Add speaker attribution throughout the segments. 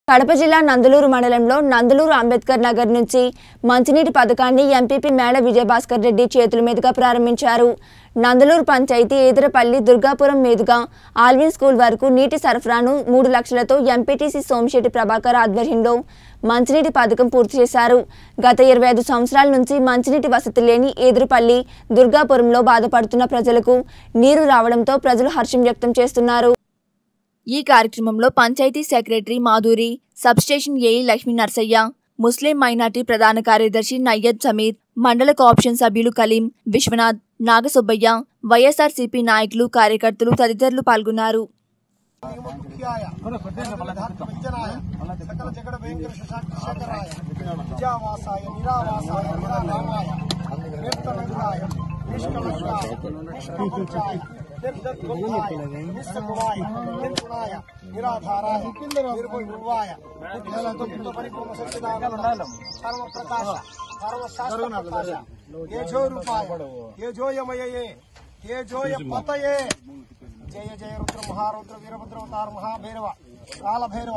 Speaker 1: కడప జిల్లా నందలూరు మండలంలో నందలూరు అంబేద్కర్ నగర్ నుంచి మంచినీటి పథకాన్ని ఎంపీపీ మేడ విజయభాస్కర్ రెడ్డి చేతుల మీదుగా ప్రారంభించారు నందలూరు పంచాయతీ ఎదురపల్లి దుర్గాపురం మీదుగా ఆల్విన్ స్కూల్ వరకు నీటి సరఫరాను మూడు లక్షలతో ఎంపీటీసీ సోమిశెట్టి ప్రభాకర్ ఆధ్వర్యంలో మంచినీటి పథకం పూర్తి చేశారు గత ఇరవై ఐదు సంవత్సరాల నుంచి మంచినీటి వసతి లేని ఎదురుపల్లి దుర్గాపురంలో బాధపడుతున్న ప్రజలకు నీరు రావడంతో ప్రజలు హర్షం వ్యక్తం చేస్తున్నారు ఈ కార్యక్రమంలో panchayat secretary Madhuri substation AE Lakshmi Narsaiah Muslim minority ప్రధాన కార్యదర్శి నయ్యద్ సమీర్ మండల కోఆప్షన్ సభ్యులు కలీం విశ్వనాథ్ నాగసుబ్బయ్య వైఎస్ఆర్సీపీ నాయకులు కార్యకర్తలు తదితరులు పాల్గొన్నారు
Speaker 2: ముఖ్యాయ విద్యనాయ సకల జగడ వెంకట శేఖరాయ విద్యావాసాయ నిరావాసాయ నిరారామాయ నిర్తనందాయ నిష్కలంకాయ నిష్కపంచాయ నిర్దద్గుణాయ నిస్సగుణాయ నిర్గుణాయ నిరాధారాయ నిర్గుణాయ నిర్గుణ పరిపూర్ణ సత్యదానంద సర్వప్రకాశ సర్వశాస్త్ర ఏజో రూపాయ ఏజోయమయే ఏజోయ పతయే జయ జయ రుద్ర మహారుద్ర వీరభద్రవతార మహాభైరవ కాల భైరవ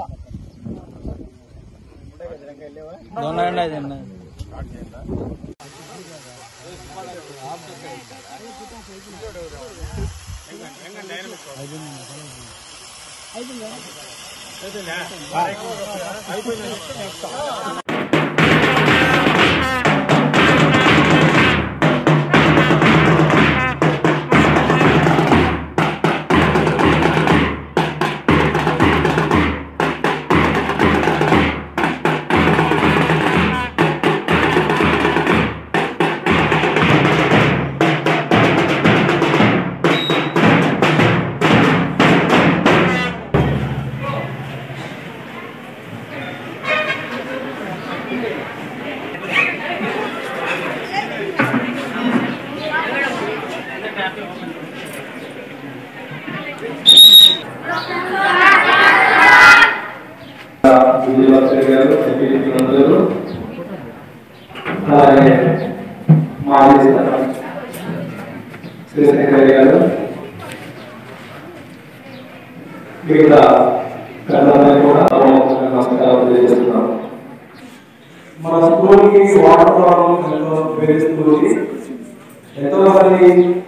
Speaker 3: విజయభాస్కర్ గారు ఎంపీటీ అందరూ అలాగే మాజీ సర్పంచ్ శ్రీశంకర్ గారు మిగతా పెద్దలందరూ కూడా నమస్కారం తెలియజేస్తున్నాం మన స్కూల్కి వాటర్ ప్రాబ్లం ఎంతో పెరుగుతుంది ఎంతో మంది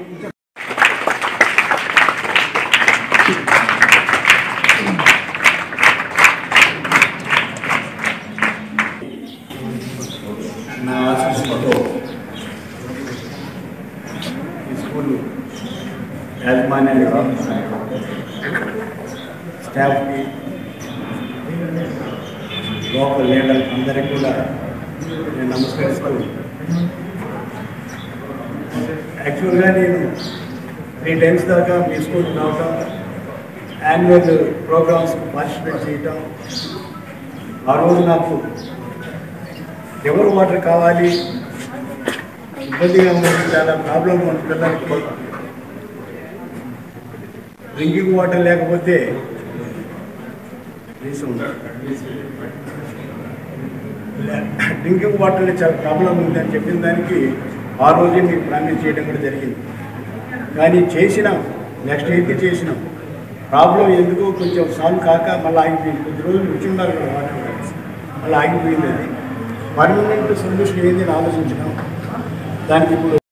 Speaker 4: నా ఆశీస్సులతో ఈ స్కూల్ యాజమాన్యానికి స్టాఫ్కి లోకల్ లీడర్ అందరికీ కూడా నేను నమస్కరిస్తూ యాక్చువల్గా నేను త్రీ టైమ్స్ దాకా మీ స్కూల్కి రావటం యాన్యువల్ ప్రోగ్రామ్స్ పార్టిసిపేట్ చేయటం ఆ రోజు నాకు ఎవరు వాటర్ కావాలి ఇబ్బందిగా ఉంది చాలా ప్రాబ్లం ఉంది పిల్లలకి డ్రింకింగ్ వాటర్ లేకపోతే డ్రింకింగ్ వాటర్ చాలా ప్రాబ్లం ఉంది అని చెప్పిన దానికి ఆ రోజే మీకు ప్రామిస్ చేయడం కూడా జరిగింది కానీ చేసినాం నెక్స్ట్ ఏంటి చేసినాం ప్రాబ్లం ఎందుకు కొంచెం సాల్వ్ కాక మళ్ళీ ఆగిపోయింది కొద్ది రోజులు రుచి ఉన్నారు కదా వాటర్ మళ్ళీ ఆగిపోయింది అది పర్మనెంట్ సొల్యూషన్ ఏంది అని ఆలోచించినాం దానికి ఇప్పుడు